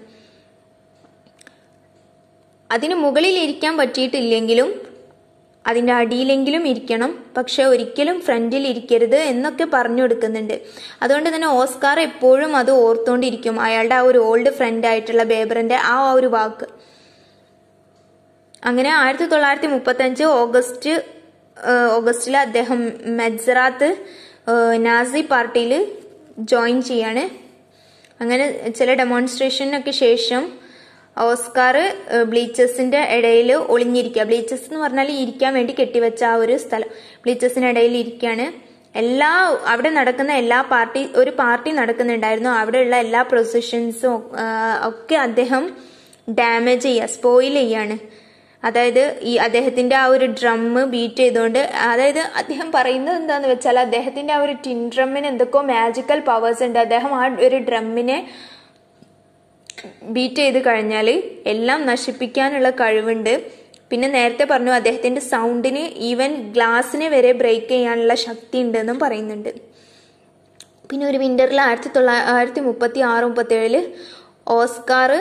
അതിന് മുകളിൽ ഇരിക്കാൻ പറ്റിയിട്ടില്ലെങ്കിലും അതിന്റെ അടിയിലെങ്കിലും ഇരിക്കണം പക്ഷെ ഒരിക്കലും ഫ്രണ്ടിൽ ഇരിക്കരുത് എന്നൊക്കെ പറഞ്ഞു കൊടുക്കുന്നുണ്ട് അതുകൊണ്ട് തന്നെ ഓസ്കാർ എപ്പോഴും അത് ഓർത്തുകൊണ്ടിരിക്കും അയാളുടെ ആ ഒരു ഓൾഡ് ഫ്രണ്ട് ആയിട്ടുള്ള ബേബറിന്റെ ആ ഒരു വാക്ക് അങ്ങനെ ആയിരത്തി തൊള്ളായിരത്തി മുപ്പത്തി അഞ്ച് ഓഗസ്റ്റ് ഏഹ്, ഓഗസ്റ്റിൽ അദ്ദേഹം മെജ്റാത്ത് ഏഹ്, നാസി പാർട്ടിയിൽ ജോയിൻ ചെയ്യാണ് അങ്ങനെ ചില ഡെമോൺസ്ട്രേഷനൊക്കെ ശേഷം ഓസ്കാർ ബ്ലീച്ചേഴ്സിന്റെ ഇടയിൽ ഒളിഞ്ഞിരിക്കുക ബ്ലീച്ചേഴ്സ് എന്ന് പറഞ്ഞാൽ ഇരിക്കാൻ വേണ്ടി കെട്ടിവെച്ച ആ ഒരു സ്ഥലം ബ്ലീച്ചേഴ്സിന്റെ ഇടയിൽ ഇരിക്കുകയാണ് എല്ലാ അവിടെ നടക്കുന്ന എല്ലാ പാർട്ടി ഒരു പാർട്ടി നടക്കുന്നുണ്ടായിരുന്നു അവിടെയുള്ള എല്ലാ പ്രൊസിഷൻസും ഒക്കെ അദ്ദേഹം ഡാമേജ് ചെയ്യുക സ്പോയിൽ ചെയ്യാണ് അതായത് ഈ അദ്ദേഹത്തിന്റെ ആ ഒരു ഡ്രം ബീറ്റ് ചെയ്തുകൊണ്ട് അതായത് അദ്ദേഹം പറയുന്നത് എന്താന്ന് വെച്ചാൽ അദ്ദേഹത്തിന്റെ ആ ഒരു ടിൻ ഡ്രമ്മിന് എന്തൊക്കെയോ മാജിക്കൽ പവേഴ്സ് ഉണ്ട് അദ്ദേഹം ആ ഒരു ഡ്രമ്മിനെ ബീറ്റ് ചെയ്ത് കഴിഞ്ഞാൽ എല്ലാം നശിപ്പിക്കാനുള്ള കഴിവുണ്ട് പിന്നെ നേരത്തെ പറഞ്ഞു അദ്ദേഹത്തിന്റെ സൗണ്ടിന് ഈവൻ ഗ്ലാസിനെ വരെ ബ്രേക്ക് ചെയ്യാനുള്ള ശക്തി ഉണ്ടെന്നും പറയുന്നുണ്ട് പിന്നെ ഒരു വിന്ററിൽ ആയിരത്തി തൊള്ളായിരത്തി ആയിരത്തി മുപ്പത്തി ആറ് മുപ്പത്തി ഏഴില് ഓസ്കാർ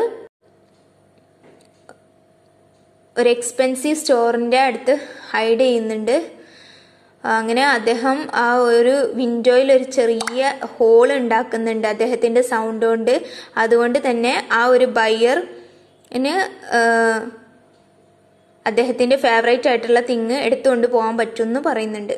ഒരു എക്സ്പെൻസീവ് സ്റ്റോറിന്റെ അടുത്ത് ഹൈഡ് ചെയ്യുന്നുണ്ട് അങ്ങനെ അദ്ദേഹം ആ ഒരു വിൻഡോയിൽ ഒരു ചെറിയ ഹോൾ ഉണ്ടാക്കുന്നുണ്ട് അദ്ദേഹത്തിന്റെ സൗണ്ട് കൊണ്ട് അതുകൊണ്ട് തന്നെ ആ ഒരു ബയ്യറിന് അദ്ദേഹത്തിന്റെ ഫേവറേറ്റ് ആയിട്ടുള്ള തിങ് എടുത്തുകൊണ്ട് പോകാൻ പറ്റുമെന്ന് പറയുന്നുണ്ട്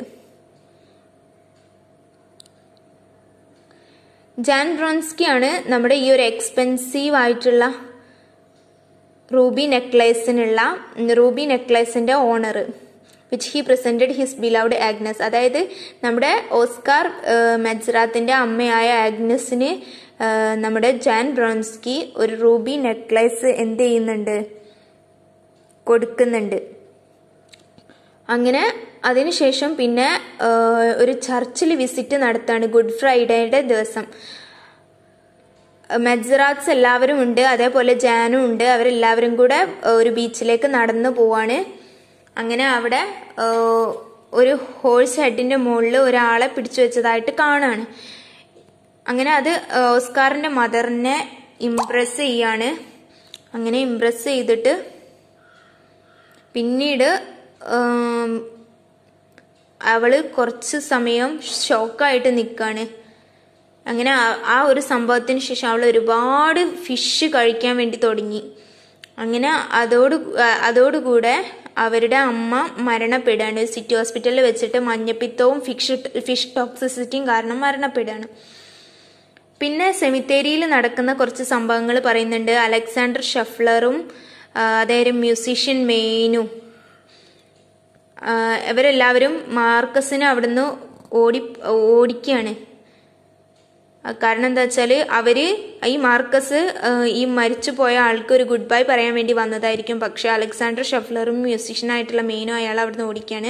ജാൻ ബ്രോൺസ്കി ആണ് നമ്മുടെ ഈ ഒരു എക്സ്പെൻസീവ് ആയിട്ടുള്ള റൂബി നെക്ലേസിനുള്ള റൂബി നെക്ലേസിന്റെ owner which he presented his beloved Agnes അതായത് നമ്മുടെ ഓസ്കാർ മെജ്റാത്തിന്റെ അമ്മയായ ആഗ്നസിന് ആ, നമ്മുടെ ജാൻ ബ്രോൺസ്കി ഒരു റൂബി നെക്ലേസ് എന്ത് ചെയ്യുന്നുണ്ട് കൊടുക്കുന്നുണ്ട് അങ്ങനെ അതിനുശേഷം പിന്നെ ആ, ഒരു ചർച്ചിൽ വിസിറ്റ് നടത്താണ് ഗുഡ് ഫ്രൈഡേയുടെ ദിവസം മെജ്റാത്സ് എല്ലാവരും ഉണ്ട് അതേപോലെ ജാനും ഉണ്ട് അവരെല്ലാവരും കൂടെ ഒരു ബീച്ചിലേക്ക് നടന്നു പോവാണ് അങ്ങനെ അവിടെ ആ, ഒരു ഹോഴ്സ് ഹെഡിന്റെ മുകളിൽ ഒരാളെ പിടിച്ചു വെച്ചതായിട്ട് കാണാണ് അങ്ങനെ അത് ഓസ്കാറിന്റെ മദറിനെ ഇംപ്രസ് ചെയ്യാണ് അങ്ങനെ ഇംപ്രസ് ചെയ്തിട്ട് പിന്നീട് ആം, അവള് കുറച്ച് സമയം ഷോക്കായിട്ട് നിൽക്കാണ് അങ്ങനെ ആ- ആ ഒരു സംഭവത്തിന് ശേഷം അവൾ ഒരുപാട് ഫിഷ് കഴിക്കാൻ വേണ്ടി തുടങ്ങി അങ്ങനെ അതോട് ആ- അതോടുകൂടെ അവരുടെ അമ്മ മരണപ്പെടുകയാണ് സിറ്റി ഹോസ്പിറ്റലിൽ വെച്ചിട്ട് മഞ്ഞപ്പിത്തവും ഫിഷ് ഫിഷ് ടോക്സിസിറ്റിയും കാരണം മരണപ്പെടുകയാണ് പിന്നെ സെമിത്തേരിയിൽ നടക്കുന്ന കുറച്ച് സംഭവങ്ങൾ പറയുന്നുണ്ട് അലക്സാണ്ടർ ഷഫ്ലറും ആ, അതായത് മ്യൂസീഷ്യൻ മെയിനും ആ, ഇവരെല്ലാവരും മാർക്കസിനെ അവിടുന്ന് ഓടി ഓടിക്കുകയാണ് കാരണം എന്താ വെച്ചാൽ അവര് ഈ മാർക്കസ് ഈ മരിച്ചു പോയ ആൾക്ക് ഒരു ഗുഡ് ബൈ പറയാൻ വേണ്ടി വന്നതായിരിക്കും പക്ഷെ അലക്സാണ്ടർ ഷഫ്ലറും മ്യൂസിഷ്യനായിട്ടുള്ള മെയിനും അയാൾ അവിടുന്ന് ഓടിക്കാണ്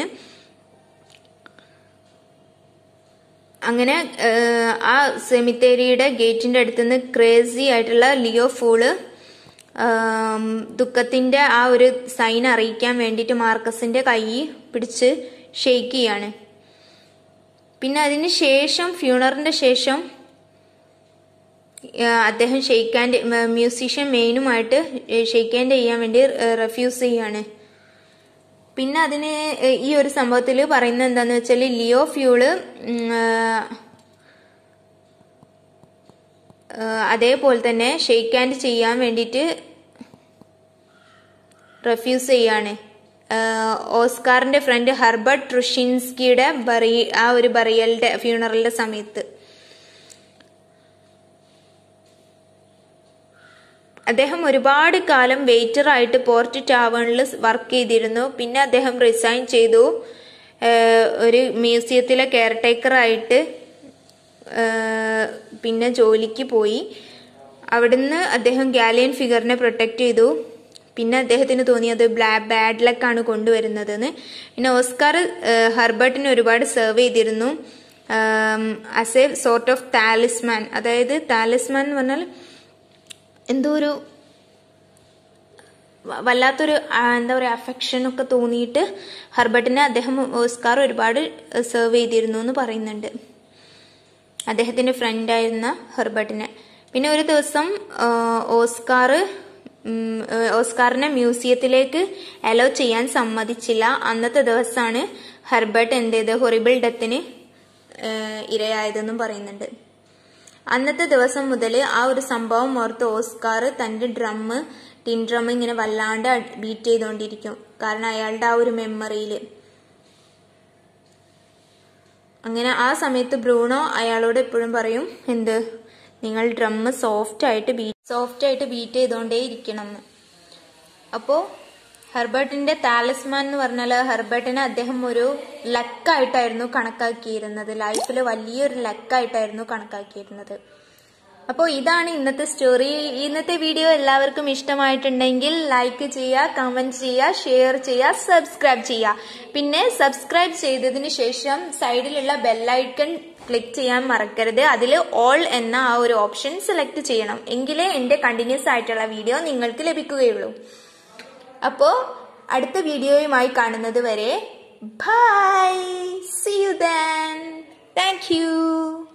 അങ്ങനെ ആ സെമിത്തേരിയുടെ ഗേറ്റിന്റെ അടുത്തുനിന്ന് ക്രേസി ആയിട്ടുള്ള ലിയോ ഫൂള് ദുഃഖത്തിന്റെ ആ ഒരു സൈൻ അറിയിക്കാൻ വേണ്ടിയിട്ട് മാർക്കസിന്റെ കൈ പിടിച്ച് ഷെയ്ക്ക് ചെയ്യാണ് പിന്നെ അതിന് ശേഷം ഫ്യൂണറിന്റെ ശേഷം അദ്ദേഹം ഷെയ്ക്കാൻഡ് മ്യൂസീഷ്യൻ മെയിനുമായിട്ട് ഷെയ്ക്കാൻഡ് ചെയ്യാൻ വേണ്ടി റെഫ്യൂസ് ചെയ്യാണ് പിന്നെ അതിന് ഈ ഒരു സംഭവത്തിൽ പറയുന്നത് എന്താന്ന് വെച്ചാൽ ലിയോ ഫ്യൂള് അതേപോലെ തന്നെ ഷെയ്ക്ക് ഹാൻഡ് ചെയ്യാൻ വേണ്ടിയിട്ട് റെഫ്യൂസ് ചെയ്യാണ് ഓസ്കാറിന്റെ ഫ്രണ്ട് ഹർബർട്ട് ട്രുഷിൻസ്കിയുടെ ബറി ആ ഒരു ബറിയലിന്റെ ഫ്യൂണറലിന്റെ സമയത്ത് അദ്ദേഹം ഒരുപാട് കാലം വെയിറ്റർ ആയിട്ട് പോർട്ട് ടാവേണിൽ വർക്ക് ചെയ്തിരുന്നു പിന്നെ അദ്ദേഹം റിസൈൻ ചെയ്തു ഒരു മ്യൂസിയത്തിലെ കെയർടേക്കർ ആയിട്ട് പിന്നെ ജോലിക്ക് പോയി അവിടുന്ന് അദ്ദേഹം ഗാലിയൻ ഫിഗറിനെ പ്രൊട്ടക്ട് ചെയ്തു പിന്നെ അദ്ദേഹത്തിന് തോന്നിയത് ബ്ലാ ബാഡ് ലക്കാണ് കൊണ്ടുവരുന്നതെന്ന് പിന്നെ ഓസ്കാർ ഹർബർട്ടിന് ഒരുപാട് സെർവ് ചെയ്തിരുന്നു as a sort of talisman അതായത് താലിസ്മാൻ എന്ന് പറഞ്ഞാൽ എന്തോ ഒരു വല്ലാത്തൊരു എന്താ പറയുക അഫെക്ഷൻ ഒക്കെ തോന്നിയിട്ട് ഹർബർട്ടിനെ അദ്ദേഹം ഓസ്കാർ ഒരുപാട് സെർവ് ചെയ്തിരുന്നു എന്ന് പറയുന്നുണ്ട് അദ്ദേഹത്തിന്റെ ഫ്രണ്ടായിരുന്ന ഹെർബർട്ടിനെ പിന്നെ ഒരു ദിവസം ഓസ്കാർ ഓസ്കാറിനെ മ്യൂസിയത്തിലേക്ക് അലോ ചെയ്യാൻ സമ്മതിച്ചില്ല അന്നത്തെ ദിവസമാണ് ഹെർബർട്ട് എന്ത് ചെയ്ത് ഹൊറിബിൾ ഡെത്തിന് ഇരയായതെന്നും പറയുന്നുണ്ട് അന്നത്തെ ദിവസം മുതൽ ആ ഒരു സംഭവം ഓർത്ത് ഓസ്കാർ തന്റെ ഡ്രമ്മ് ടിൻ ഡ്രം ഇങ്ങനെ വല്ലാണ്ട് ബീറ്റ് ചെയ്തുകൊണ്ടിരിക്കും കാരണം അയാളുടെ ആ ഒരു മെമ്മറിയിൽ അങ്ങനെ ആ സമയത്ത് ബ്രൂണോ അയാളോട് എപ്പോഴും പറയും എന്ത് നിങ്ങൾ ഡ്രമ്മ് സോഫ്റ്റ് ആയിട്ട് ബീറ്റ് സോഫ്റ്റ് ആയിട്ട് ബീറ്റ് ചെയ്തുകൊണ്ടേ ഇരിക്കണം എന്ന് അപ്പോൾ ഹെർബർട്ടിന്റെ താലസ്മാൻ എന്ന് പറഞ്ഞാൽ ഹെർബർട്ടിനെ അദ്ദേഹം ഒരു ലക്കായിട്ടായിരുന്നു കണക്കാക്കിയിരുന്നത് ലൈഫിൽ വലിയൊരു ലക്കായിട്ടായിരുന്നു കണക്കാക്കിയിരുന്നത് അപ്പോൾ ഇതാണ് ഇന്നത്തെ സ്റ്റോറി ഇന്നത്തെ വീഡിയോ എല്ലാവർക്കും ഇഷ്ടമായിട്ടുണ്ടെങ്കിൽ ലൈക്ക് ചെയ്യുക കമന്റ് ചെയ്യുക ഷെയർ ചെയ്യുക സബ്സ്ക്രൈബ് ചെയ്യുക പിന്നെ സബ്സ്ക്രൈബ് ചെയ്തതിന് ശേഷം സൈഡിലുള്ള ബെല്ലൈക്കൺ ക്ലിക്ക് ചെയ്യാൻ മറക്കരുത് അതിൽ ഓൾ എന്ന ആ ഒരു ഓപ്ഷൻ സെലക്ട് ചെയ്യണം എങ്കിലേ എൻ്റെ കണ്ടിന്യൂസ് ആയിട്ടുള്ള വീഡിയോ നിങ്ങൾക്ക് ലഭിക്കുകയുള്ളൂ അപ്പോൾ അടുത്ത വീഡിയോയുമായി കാണുന്നത് വരെ bye see you then thank U